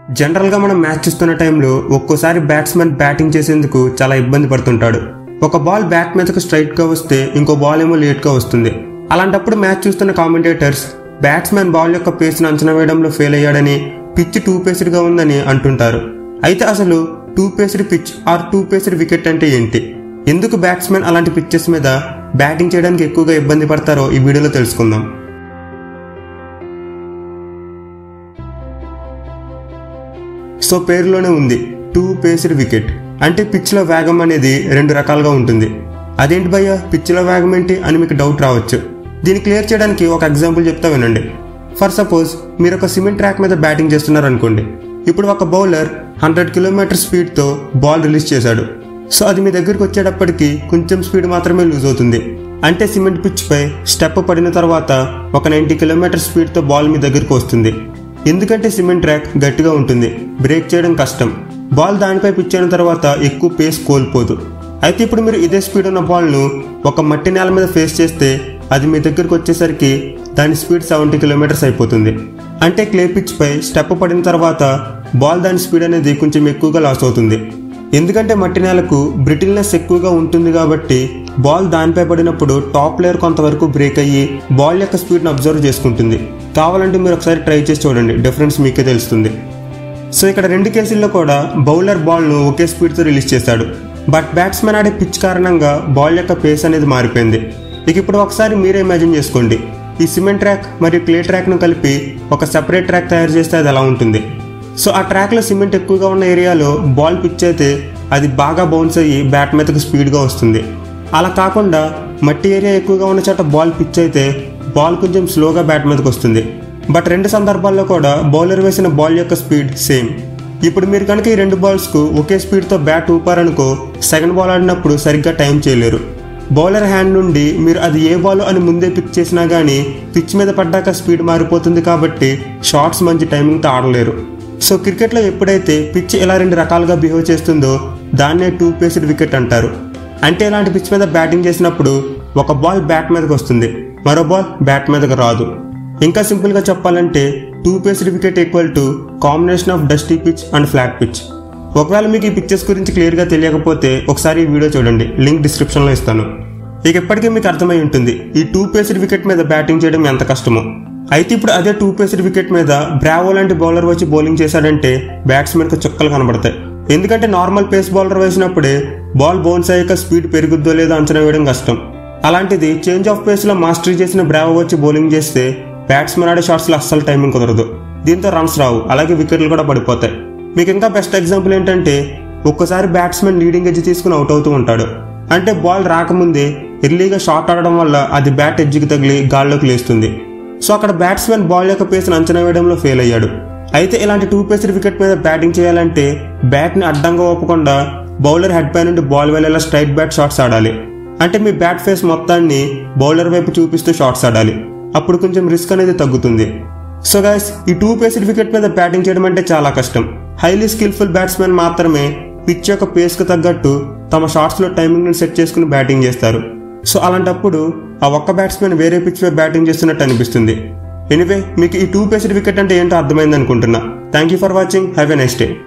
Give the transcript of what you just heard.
జనరల్గా మనం మ్యాచ్ చూస్తున్న టైంలో ఒక్కోసారి బ్యాట్స్మెన్ బ్యాటింగ్ చేసేందుకు చాలా ఇబ్బంది పడుతుంటాడు ఒక బాల్ బ్యాట్ మీదకు స్ట్రైట్గా వస్తే ఇంకో బాల్ ఏమో లేట్గా వస్తుంది అలాంటప్పుడు మ్యాచ్ చూస్తున్న కామెంటేటర్స్ బ్యాట్స్మెన్ బాల్ యొక్క పేస్ను అంచనా వేయడంలో ఫెయిల్ అయ్యాడని పిచ్ టూ పేస్డ్గా ఉందని అంటుంటారు అయితే అసలు two paced pitch or two paced wicket అంటే ఏంటి ఎందుకు బ్యాట్స్మెన్ అలాంటి పిచ్చెస్ మీద బ్యాటింగ్ చేయడానికి ఎక్కువగా ఇబ్బంది పడతారో ఈ వీడియోలో తెలుసుకుందాం సో పేరులోనే ఉంది టూ పేస్డ్ వికెట్ అంటే పిచ్లో వేగం అనేది రెండు రకాలుగా ఉంటుంది అదేంటి భయ్య పిచ్లో వేగం ఏంటి అని మీకు డౌట్ రావచ్చు దీన్ని క్లియర్ చేయడానికి ఒక ఎగ్జాంపుల్ చెప్తా వినండి ఫర్ సపోజ్ మీరు ఒక సిమెంట్ ట్రాక్ మీద బ్యాటింగ్ చేస్తున్నారు అనుకోండి ఇప్పుడు ఒక బౌలర్ హండ్రెడ్ కిలోమీటర్ స్పీడ్తో బాల్ రిలీజ్ చేశాడు సో అది మీ దగ్గరికి వచ్చేటప్పటికి కొంచెం స్పీడ్ మాత్రమే లూజ్ అవుతుంది అంటే సిమెంట్ పిచ్ పై స్టెప్ పడిన తర్వాత ఒక నైంటీ కిలోమీటర్ స్పీడ్తో బాల్ మీ దగ్గరికి వస్తుంది ఎందుకంటే సిమెంట్ ట్రాక్ గట్టిగా ఉంటుంది బ్రేక్ చేయడం కష్టం బాల్ దానిపై పిచ్ అయిన తర్వాత ఎక్కువ పేస్ కోల్పోదు అయితే ఇప్పుడు మీరు ఇదే స్పీడ్ ఉన్న బాల్ను ఒక మట్టి నేల మీద ఫేస్ చేస్తే అది మీ దగ్గరకు వచ్చేసరికి దాని స్పీడ్ సెవెంటీ కిలోమీటర్స్ అయిపోతుంది అంటే క్లే పిచ్ పై స్టెప్ పడిన తర్వాత బాల్ దాని స్పీడ్ అనేది కొంచెం ఎక్కువగా లాస్ అవుతుంది ఎందుకంటే మట్టి నేలకు బ్రిటిల్నెస్ ఎక్కువగా ఉంటుంది కాబట్టి బాల్ దానిపై పడినప్పుడు టాప్ లేయర్ కొంతవరకు బ్రేక్ అయ్యి బాల్ యొక్క స్పీడ్ని అబ్జర్వ్ చేసుకుంటుంది కావాలంటే మీరు ఒకసారి ట్రై చేసి చూడండి డిఫరెన్స్ మీకే తెలుస్తుంది సో ఇక్కడ రెండు కేసుల్లో కూడా బౌలర్ బాల్ను ఒకే స్పీడ్తో రిలీజ్ చేశాడు బట్ బ్యాట్స్మెన్ ఆడే పిచ్ కారణంగా బాల్ యొక్క పేస్ అనేది మారిపోయింది ఇక ఇప్పుడు ఒకసారి మీరే ఇమాజిన్ చేసుకోండి ఈ సిమెంట్ ట్రాక్ మరియు క్లే ట్రాక్ను కలిపి ఒక సెపరేట్ ట్రాక్ తయారు చేస్తే అది ఎలా ఉంటుంది సో ఆ ట్రాక్లో సిమెంట్ ఎక్కువగా ఉన్న ఏరియాలో బాల్ పిచ్ అయితే అది బాగా బౌన్స్ అయ్యి బ్యాట్ మీదకు స్పీడ్గా వస్తుంది అలా కాకుండా మట్టి ఏరియా ఎక్కువగా ఉన్న చోట బాల్ పిచ్ అయితే బాల్ కొంచెం స్లోగా బ్యాట్ మీదకి వస్తుంది బట్ రెండు సందర్భాల్లో కూడా బౌలర్ వేసిన బాల్ యొక్క స్పీడ్ సేమ్ ఇప్పుడు మీరు కనుక ఈ రెండు బాల్స్కు ఒకే స్పీడ్తో బ్యాట్ ఊపారనుకో సెకండ్ బాల్ ఆడినప్పుడు సరిగ్గా టైం చేయలేరు బౌలర్ హ్యాండ్ నుండి మీరు అది ఏ బాల్ అని ముందే పిక్ చేసినా కానీ పిచ్ మీద పడ్డాక స్పీడ్ మారిపోతుంది కాబట్టి షార్ట్స్ మంచి టైమింగ్తో ఆడలేరు సో క్రికెట్లో ఎప్పుడైతే పిచ్ ఇలా రెండు రకాలుగా బిహేవ్ చేస్తుందో దాన్నే టూ పేస్డ్ వికెట్ అంటారు అంటే ఇలాంటి పిచ్ మీద బ్యాటింగ్ చేసినప్పుడు ఒక బాల్ బ్యాట్ మీదకి వస్తుంది మరో బాల్ బ్యాట్ మీదకి రాదు ఇంకా సింపుల్గా చెప్పాలంటే two paced wicket equal to combination of dusty pitch and flat pitch ఒకవేళ మీకు ఈ పిక్చర్స్ గురించి క్లియర్గా తెలియకపోతే ఒకసారి ఈ వీడియో చూడండి లింక్ డిస్క్రిప్షన్లో ఇస్తాను ఇక ఎప్పటికీ మీకు అర్థమై ఉంటుంది ఈ టూ పేస్డ్ వికెట్ మీద బ్యాటింగ్ చేయడం ఎంత కష్టమో అయితే ఇప్పుడు అదే టూ పేస్డ్ వికెట్ మీద బ్రావో లాంటి బౌలర్ వచ్చి బౌలింగ్ చేశాడంటే బ్యాట్స్మెన్కి చుక్కలు కనబడతాయి ఎందుకంటే నార్మల్ పేస్ బౌలర్ వేసినప్పుడే బాల్ బౌన్స్ అయ్యాక స్పీడ్ పెరుగుద్దో లేదో అంచనా వేయడం కష్టం అలాంటిది చేంజ్ ఆఫ్ పేస్లో మాస్టరీ చేసిన బ్రావో వచ్చి బౌలింగ్ చేస్తే బ్యాట్స్మెన్ ఆడే షాట్స్లో అస్సలు టైమింగ్ కుదరదు దీంతో రన్స్ రావు అలాగే వికెట్లు కూడా పడిపోతాయి మీకు ఇంకా బెస్ట్ ఎగ్జాంపుల్ ఏంటంటే ఒక్కసారి బ్యాట్స్మెన్ లీడింగ్ ఎడ్జ్ తీసుకుని అవుట్ అవుతూ ఉంటాడు అంటే బాల్ రాకముందే ఎర్లీగా షాట్ ఆడడం వల్ల అది బ్యాట్ ఎడ్జ్కి తగిలి గాల్లోకి లేస్తుంది సో అక్కడ బ్యాట్స్మెన్ బాల్ యొక్క పేస్ని అంచనా వేయడంలో ఫెయిల్ అయ్యాడు అయితే ఇలాంటి టూ పేస్డ్ వికెట్ మీద బ్యాటింగ్ చేయాలంటే బ్యాట్ని అడ్డంగా ఒప్పకుండా బౌలర్ హెడ్ పై నుండి బాల్ వెళ్ళేలా స్ట్రైట్ బ్యాట్ షాట్స్ ఆడాలి అంటే మీ బ్యాట్ ఫేస్ మొత్తాన్ని బౌలర్ వైపు చూపిస్తూ షాట్స్ ఆడాలి అప్పుడు కొంచెం రిస్క్ అనేది తగ్గుతుంది సో గైస్ ఈ టూ పేస్డ్ వికెట్ మీద బ్యాటింగ్ చేయడం అంటే చాలా కష్టం హైలీ స్కిల్ఫుల్ బ్యాట్స్మెన్ మాత్రమే పిచ్ యొక్క పేస్కి తగ్గట్టు తమ షాట్స్లో టైమింగ్ని సెట్ చేసుకుని బ్యాటింగ్ చేస్తారు సో అలాంటప్పుడు ఆ ఒక్క బ్యాట్స్మెన్ వేరే పిచ్ పై బ్యాటింగ్ చేస్తున్నట్టు అనిపిస్తుంది ఎనివే మీకు ఈ టూ పేస్డ్ వికెట్ అంటే ఏంటో అర్థమైంది అనుకుంటున్నా thank you for watching have a next day